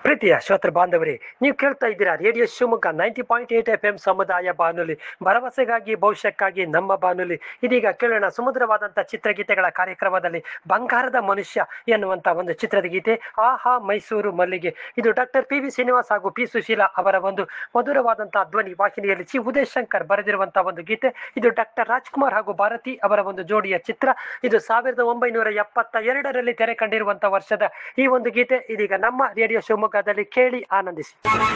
ಪ್ರೀತಿಯ ಶ್ರೋತೃ ಬಾಂಧವರೇ ನೀವು ಕೇಳ್ತಾ ಇದ್ದೀರಾ radio Shivamogga ninety point eight F M ಸಮುದಾಯ ಬಾನುಲಿ ಭರವಸೆಗಾಗಿ ಭವಿಷ್ಯಕ್ಕಾಗಿ ನಮ್ಮ ಬಾನುಲಿ ಇದೀಗ ಕೇಳೋಣ ಸುಮಧುರವಾದಂಥ ಚಿತ್ರಗೀತೆಗಳ ಕಾರ್ಯಕ್ರಮದಲ್ಲಿ ಬಂಗಾರದ ಮನುಷ್ಯ ಎನ್ನುವಂತ ಒಂದು ಚಿತ್ರದ ಗೀತೆ ಆಹಾ ಮೈಸೂರು ಮಲ್ಲಿಗೆ ಇದು ಡಾಕ್ಟರ್ ಪಿ ವಿ ಶ್ರೀನಿವಾಸ್ ಹಾಗೂ ಪಿ ಸುಶೀಲಾ ಅವರ ಒಂದು ಮಧುರವಾದಂತಹ ಧ್ವನಿ ವಾಹಿನಿಯಲ್ಲಿ ಚಿ ಉದಯ್ ಶಂಕರ್ ಬರೆದಿರುವಂತಹ ಒಂದು ಗೀತೆ ಇದು ಡಾಕ್ಟರ್ ರಾಜ್ಕುಮಾರ್ ಹಾಗೂ ಭಾರತಿ ಅವರ ಒಂದು ಜೋಡಿಯ ಚಿತ್ರ ಇದು ಸಾವಿರದ ಒಂಬೈನೂರ ಎಪ್ಪತ್ತ ಎರಡರಲ್ಲಿ ತೆರೆ ಕಂಡಿರುವಂತಹ ವರ್ಷದ ಈ ಒಂದು ಗೀತೆ ಇದೀಗ ನಮ್ಮ ರೇಡಿಯೋ ಶಿವಮೊಗ್ಗದಲ್ಲಿ ಕೇಳಿ ಆನಂದಿಸಿ